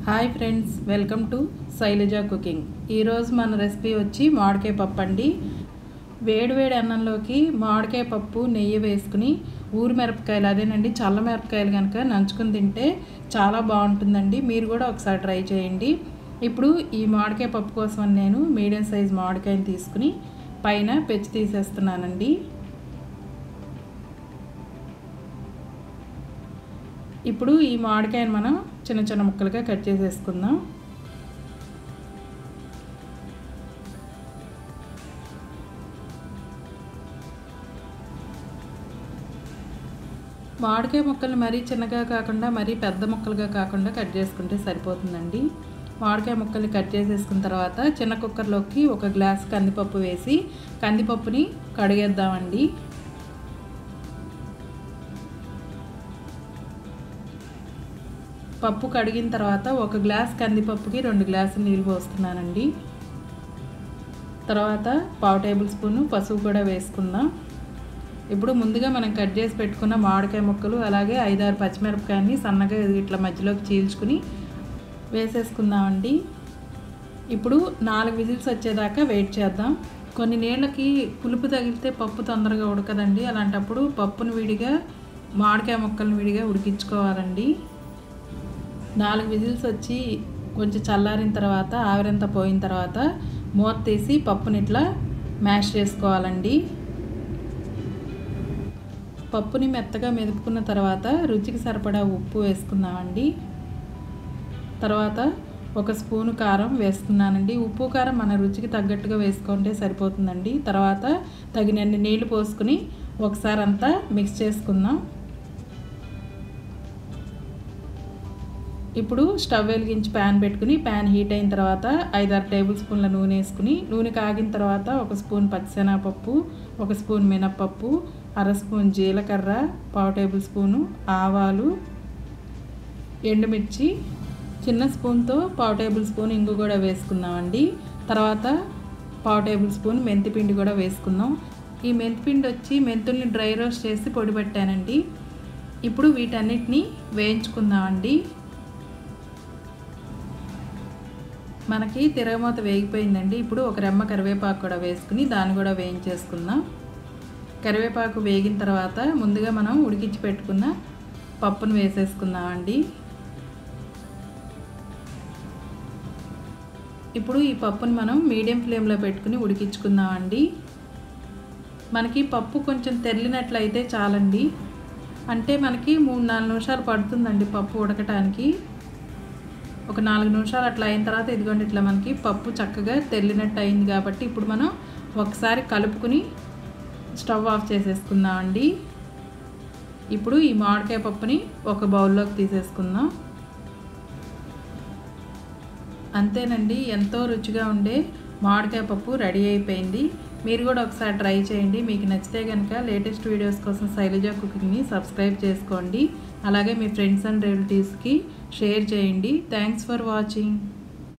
hi friends welcome to Shailaja cooking ఈరోజు మన recipe వచ్చి మామిడికాయ పప్పు అండి వేడివేడి అన్నంలోకి మామిడికాయ పప్పు నెయ్యి వేసుకుని ఊరి మిరపకాయలు అదేనండి చల్ల మిరపకాయలు కనుక నంచుకుని తింటే చాలా బాగుంటుందండి మీరు కూడా ఒకసారి ట్రై చేయండి ఇప్పుడు ఈ మామిడికాయ పప్పు కోసం అని నేను మీడియం సైజ్ మామిడికాయని తీసుకుని పైన పెచ్చి తీసేస్తున్నానండి ఇప్పుడు ఈ మామిడికాయను మనం చిన్న చిన్న ముక్కలుగా కట్ చేసేసుకుందాం మామిడికాయ ముక్కలు మరీ చిన్నగా కాకుండా మరీ పెద్ద ముక్కలుగా కాకుండా కట్ చేసుకుంటే సరిపోతుందండి మామిడికాయ ముక్కల్ని కట్ చేసేసుకున్న తర్వాత చిన్న కుక్కర్లోకి ఒక గ్లాస్ కందిపప్పు వేసి కందిపప్పుని కడిగేద్దామండి పప్పు కడిగిన తర్వాత ఒక గ్లాస్ కందిపప్పుకి రెండు గ్లాసులు నీళ్ళు పోస్తున్నానండి తర్వాత పావు టేబుల్ స్పూను పసుపు కూడా వేసుకుందాం ఇప్పుడు ముందుగా మనం కట్ చేసి పెట్టుకున్న మామిడికాయ ముక్కలు అలాగే ఐదారు పచ్చిమిరపకాయని సన్నగా ఇట్లా మధ్యలోకి చీల్చుకుని వేసేసుకుందామండి ఇప్పుడు నాలుగు విజిల్స్ వచ్చేదాకా వెయిట్ చేద్దాం కొన్ని నీళ్ళకి పులుపు తగిలితే పప్పు తొందరగా ఉడకదండి అలాంటప్పుడు పప్పును విడిగా మామిడికాయ ముక్కలను విడిగా ఉడికించుకోవాలండి నాలుగు విజిల్స్ వచ్చి కొంచెం చల్లారిన తర్వాత ఆవిరంతా పోయిన తర్వాత మూత తీసి పప్పుని ఇట్లా మ్యాష్ చేసుకోవాలండి పప్పుని మెత్తగా మెదుపుకున్న తర్వాత రుచికి సరిపడా ఉప్పు వేసుకుందామండి తర్వాత ఒక స్పూను కారం వేసుకున్నానండి ఉప్పు కారం మన రుచికి తగ్గట్టుగా వేసుకుంటే సరిపోతుందండి తర్వాత తగినన్ని నీళ్లు పోసుకుని ఒకసారి అంతా మిక్స్ చేసుకుందాం ఇప్పుడు స్టవ్ వెలిగించి ప్యాన్ పెట్టుకుని ప్యాన్ హీట్ అయిన తర్వాత ఐదారు టేబుల్ స్పూన్ల నూనె వేసుకుని నూనె కాగిన తర్వాత ఒక స్పూన్ పచ్చిశనగపప్పు ఒక స్పూన్ మినప్పప్పు అర స్పూన్ జీలకర్ర పావు టేబుల్ స్పూను ఆవాలు ఎండుమిర్చి చిన్న స్పూన్తో పావు టేబుల్ స్పూన్ ఇంగు కూడా వేసుకుందామండి తర్వాత పావు టేబుల్ స్పూన్ మెంతిపిండి కూడా వేసుకుందాం ఈ మెంతిపిండి వచ్చి మెంతుల్ని డ్రై రోస్ట్ చేసి పొడి పెట్టానండి ఇప్పుడు వీటన్నిటిని వేయించుకుందామండి మనకి తిరగమూత వేగిపోయిందండి ఇప్పుడు ఒక రెమ్మ కరివేపాకు కూడా వేసుకుని దాన్ని కూడా వేయించేసుకుందాం కరివేపాకు వేగిన తర్వాత ముందుగా మనం ఉడికించి పెట్టుకున్న పప్పును వేసేసుకుందామండి ఇప్పుడు ఈ పప్పుని మనం మీడియం ఫ్లేమ్లో పెట్టుకుని ఉడికించుకుందామండి మనకి పప్పు కొంచెం తెల్లినట్లయితే చాలండి అంటే మనకి మూడు నాలుగు నిమిషాలు పడుతుందండి పప్పు ఉడకటానికి ఒక నాలుగు నిమిషాలు అట్లా అయిన తర్వాత ఇదిగోండి ఇట్లా మనకి పప్పు చక్కగా తెల్లినట్టు అయింది కాబట్టి ఇప్పుడు మనం ఒకసారి కలుపుకుని స్టవ్ ఆఫ్ చేసేసుకుందామండి ఇప్పుడు ఈ మామిడికాయ పప్పుని ఒక బౌల్లోకి తీసేసుకుందాం అంతేనండి ఎంతో రుచిగా ఉండే మామిడికాయ పప్పు రెడీ అయిపోయింది మీరు కూడా ఒకసారి ట్రై చేయండి మీకు నచ్చితే కనుక లేటెస్ట్ వీడియోస్ కోసం శైలజ కుకింగ్ని సబ్స్క్రైబ్ చేసుకోండి అలాగే మీ ఫ్రెండ్స్ అండ్ రిలేటివ్స్కి షేర్ చేయండి థ్యాంక్స్ ఫర్ వాచింగ్